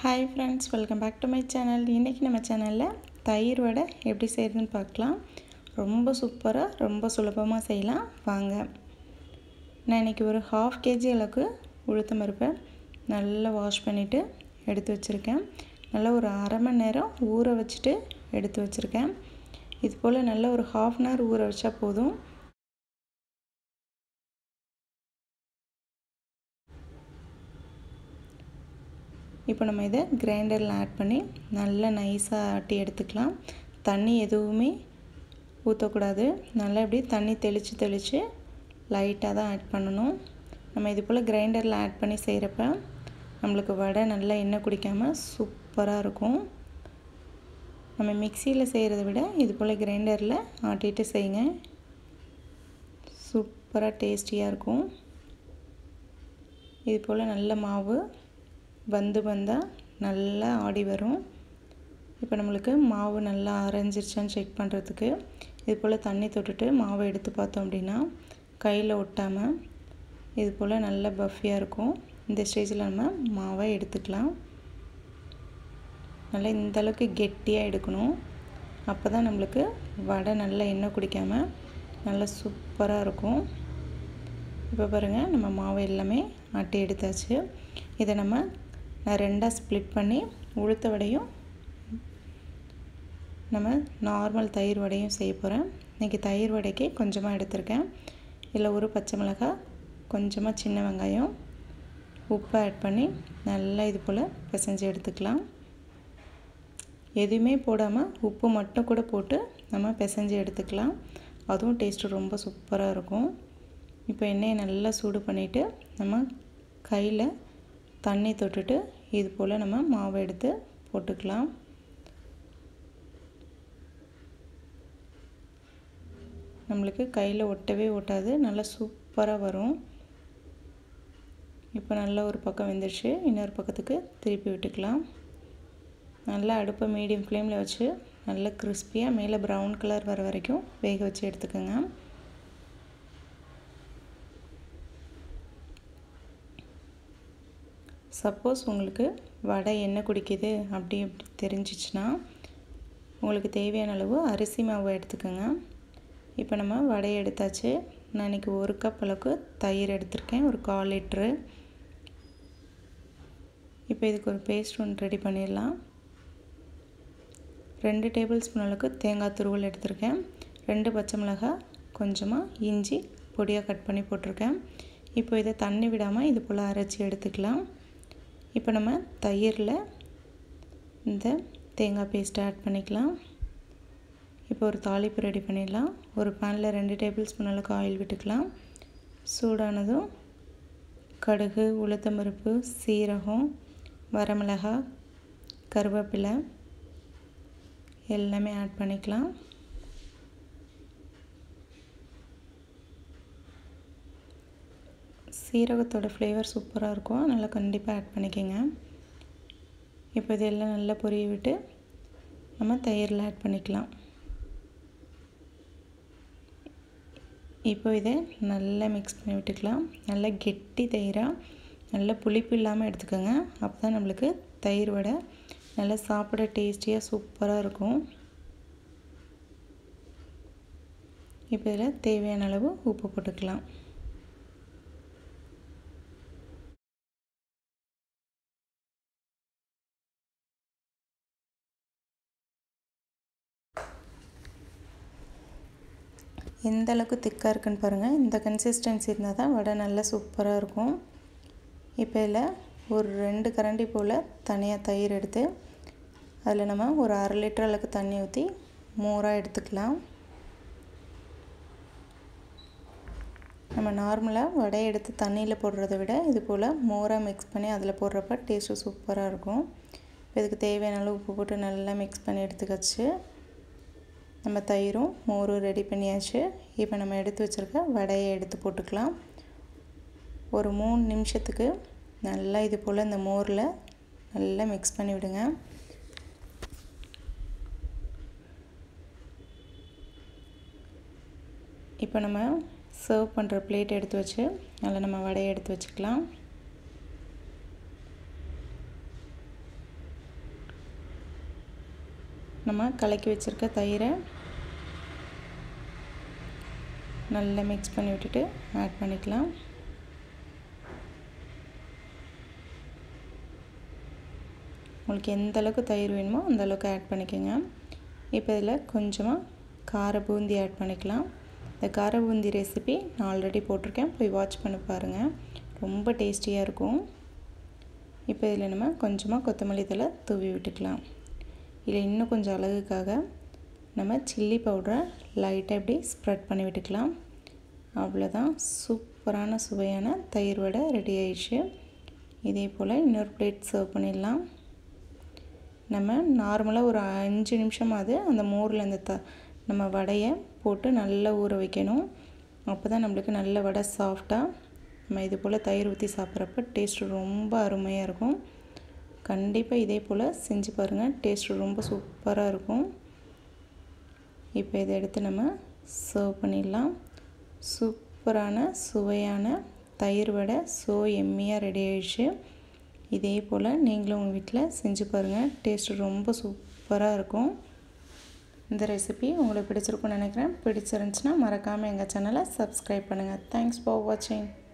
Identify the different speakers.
Speaker 1: hi friends welcome back to my channel இன்றைக்கி நம்ம சேனலில் தயிர் வடை எப்படி செய்கிறதுன்னு பார்க்கலாம் ரொம்ப சூப்பராக ரொம்ப சுலபமாக செய்யலாம் வாங்க நான் இன்றைக்கி ஒரு ஹாஃப் கேஜி அளவுக்கு உளுத்தம் பருப்பை நல்லா வாஷ் பண்ணிவிட்டு எடுத்து வச்சுருக்கேன் நல்லா ஒரு அரை மணி நேரம் ஊற வச்சுட்டு எடுத்து வச்சுருக்கேன் இது போல் நல்லா ஒரு ஹாஃப் அன் ஹவர் ஊற வச்சா போதும் இப்போ நம்ம இதை கிரைண்டரில் ஆட் பண்ணி நல்லா நைஸாக ஆட்டி எடுத்துக்கலாம் தண்ணி எதுவுமே ஊற்றக்கூடாது நல்லா இப்படி தண்ணி தெளித்து தெளித்து லைட்டாக தான் ஆட் பண்ணணும் நம்ம இது போல் கிரைண்டரில் ஆட் பண்ணி செய்கிறப்ப நம்மளுக்கு வடை நல்லா எண்ணெய் குடிக்காமல் சூப்பராக இருக்கும் நம்ம மிக்சியில் செய்கிறத விட இது போல் கிரைண்டரில் ஆட்டிட்டு செய்யுங்க சூப்பராக டேஸ்டியாக இருக்கும் இது போல் நல்ல மாவு வந்து வந்தால் நல்லா ஆடி வரும் இப்போ நம்மளுக்கு மாவு நல்லா அரைஞ்சிருச்சான்னு செக் பண்ணுறதுக்கு இது போல் தண்ணி தொட்டுட்டு மாவை எடுத்து பார்த்தோம் அப்படின்னா கையில் ஒட்டாமல் இது போல் நல்ல பஃபியாக இருக்கும் இந்த ஸ்டேஜில் நம்ம மாவை எடுத்துக்கலாம் நல்லா இந்த அளவுக்கு கெட்டியாக எடுக்கணும் அப்போ தான் நம்மளுக்கு வடை நல்லா எண்ணெய் குடிக்காமல் நல்லா சூப்பராக இருக்கும் இப்போ பாருங்கள் நம்ம மாவு எல்லாமே ஆட்டி எடுத்தாச்சு இதை நம்ம நான் ரெண்டாக ஸ்ப்ளிட் பண்ணி உளுத்த வடையும் நம்ம நார்மல் தயிர் வடையும் செய்ய போகிறேன் இன்றைக்கி தயிர் வடைக்கு கொஞ்சமாக எடுத்திருக்கேன் இதில் ஒரு பச்சை மிளகாய் கொஞ்சமாக சின்ன வெங்காயம் உப்பு ஆட் பண்ணி நல்லா இது போல் பிசைஞ்சு எடுத்துக்கலாம் எதுவுமே போடாமல் உப்பு மட்டும் கூட போட்டு நம்ம பிசைஞ்சு எடுத்துக்கலாம் அதுவும் டேஸ்ட்டு ரொம்ப சூப்பராக இருக்கும் இப்போ எண்ணெயை நல்லா சூடு பண்ணிவிட்டு நம்ம கையில் தண்ணி தொட்டுட்டு இது போல் நம்ம மாவை எடுத்து போட்டுக்கலாம் நம்மளுக்கு கையில் ஒட்டவே ஒட்டாது நல்லா சூப்பராக வரும் இப்போ நல்லா ஒரு பக்கம் வெந்துருச்சு இன்னொரு பக்கத்துக்கு திருப்பி விட்டுக்கலாம் நல்லா அடுப்பை மீடியம் ஃப்ளேமில் வச்சு நல்லா கிறிஸ்பியாக மேலே ப்ரௌன் கலர் வர வரைக்கும் வேக வச்சு எடுத்துக்கோங்க சப்போஸ் உங்களுக்கு வடை எண்ணெய் குடிக்குது அப்படி அப்படி தெரிஞ்சிச்சுன்னா உங்களுக்கு தேவையான அளவு அரிசி மாவு எடுத்துக்கோங்க இப்போ நம்ம வடையை எடுத்தாச்சு நான் இன்றைக்கி ஒரு கப் அளவுக்கு தயிர் எடுத்திருக்கேன் ஒரு கால் லிட்ரு இப்போ இதுக்கு ஒரு பேஸ்ட் ஒன்று ரெடி பண்ணிடலாம் ரெண்டு டேபிள் ஸ்பூன் அளவுக்கு தேங்காய் துருவல் எடுத்திருக்கேன் ரெண்டு பச்சை மிளகாய் கொஞ்சமாக இஞ்சி பொடியாக கட் பண்ணி போட்டிருக்கேன் இப்போ இதை தண்ணி விடாமல் இது போல் அரைச்சி எடுத்துக்கலாம் இப்போ நம்ம தயிரில் இந்த தேங்காய் பேஸ்ட்டை ஆட் பண்ணிக்கலாம் இப்போ ஒரு தாளிப்பு ரெடி பண்ணிடலாம் ஒரு பேனில் ரெண்டு டேபிள் ஸ்பூன் அளவுக்கு ஆயில் விட்டுக்கலாம் சூடானதும் கடுகு உளுத்தம்பருப்பு சீரகம் வரமிளகாய் கருவேப்பிலை எல்லாமே ஆட் பண்ணிக்கலாம் சீரகத்தோட ஃப்ளேவர் சூப்பராக இருக்கும் அதனால் கண்டிப்பாக ஆட் பண்ணிக்கோங்க இப்போ இதெல்லாம் நல்லா பொரிய விட்டு நம்ம தயிரில் ஆட் பண்ணிக்கலாம் இப்போ இதை நல்லா மிக்ஸ் பண்ணி விட்டுக்கலாம் நல்லா கெட்டி தயிராக நல்லா புளிப்பு இல்லாமல் எடுத்துக்கோங்க அப்போ தான் நம்மளுக்கு தயிர் வடை நல்லா சாப்பிட டேஸ்டியாக சூப்பராக இருக்கும் இப்போ இதில் தேவையான அளவு உப்பு போட்டுக்கலாம் எந்த அளவுக்கு திக்காக இருக்குன்னு பாருங்கள் இந்த கன்சிஸ்டன்சி இருந்தால் தான் வடை நல்லா சூப்பராக இருக்கும் இப்போ இதில் ஒரு ரெண்டு கரண்டி போல் தனியாக தயிர் எடுத்து அதில் நம்ம ஒரு அரை லிட்டர் அளவுக்கு தண்ணி ஊற்றி மோராக எடுத்துக்கலாம் நம்ம நார்மலாக வடையை எடுத்து தண்ணியில் போடுறத விட இது போல் மோராக மிக்ஸ் பண்ணி அதில் போடுறப்ப டேஸ்ட்டு சூப்பராக இருக்கும் இப்போ இதுக்கு தேவையான அளவு உப்பு போட்டு நல்லா மிக்ஸ் பண்ணி எடுத்துக்கச்சு நம்ம தயிரும் மோரும் ரெடி பண்ணியாச்சு இப்போ நம்ம எடுத்து வச்சுருக்க வடையை எடுத்து போட்டுக்கலாம் ஒரு மூணு நிமிஷத்துக்கு நல்லா இது போல் இந்த மோரில் நல்லா மிக்ஸ் பண்ணி விடுங்க இப்போ நம்ம சர்வ் பண்ணுற பிளேட் எடுத்து வச்சு அதில் நம்ம வடையை எடுத்து வச்சுக்கலாம் நம்ம கலக்கி வச்சுருக்க தயிரை நல்லா மிக்ஸ் பண்ணி விட்டுட்டு ஆட் பண்ணிக்கலாம் உங்களுக்கு எந்த அளவுக்கு தயிர் வேணுமோ அந்த அளவுக்கு ஆட் பண்ணிக்கோங்க இப்போ இதில் கொஞ்சமாக கார பூந்தி ஆட் பண்ணிக்கலாம் இந்த கார பூந்தி ரெசிபி நான் ஆல்ரெடி போட்டிருக்கேன் போய் வாட்ச் பண்ணி பாருங்கள் ரொம்ப டேஸ்டியாக இருக்கும் இப்போ இதில் நம்ம கொஞ்சமாக கொத்தமல்லி தலை தூவி விட்டுக்கலாம் இதில் இன்னும் கொஞ்சம் அழகுக்காக நம்ம சில்லி பவுடரை லைட்டாக இப்படி ஸ்ப்ரெட் பண்ணி விட்டுக்கலாம் அவ்வளோதான் சூப்பரான சுவையான தயிர் வடை ரெடி ஆயிடுச்சு இதே போல் இன்னொரு பிளேட் சர்வ் பண்ணிடலாம் நம்ம நார்மலாக ஒரு அஞ்சு நிமிஷமாவது அந்த மோரில் அந்த த நம்ம வடையை போட்டு நல்லா ஊற வைக்கணும் அப்போ தான் நம்மளுக்கு நல்ல வடை சாஃப்டாக நம்ம இது போல் தயிர் ஊற்றி சாப்பிட்றப்ப டேஸ்ட்டு ரொம்ப அருமையாக இருக்கும் கண்டிப்பாக இதே போல் செஞ்சு பாருங்கள் டேஸ்ட்டு ரொம்ப சூப்பராக இருக்கும் இப்போ இதை எடுத்து நம்ம சர்வ் பண்ணிடலாம் சூப்பரான சுவையான தயிர் வடை ஸோ எம்மியாக ரெடி ஆயிடுச்சு இதே போல் நீங்களும் உங்கள் வீட்டில் செஞ்சு பாருங்கள் டேஸ்ட்டு ரொம்ப சூப்பராக இருக்கும் இந்த ரெசிபி உங்களுக்கு பிடிச்சிருக்கும்னு நினைக்கிறேன் பிடிச்சிருந்துச்சுன்னா மறக்காமல் எங்கள் சேனலை சப்ஸ்கிரைப் பண்ணுங்கள் தேங்க்ஸ் ஃபார் வாட்சிங்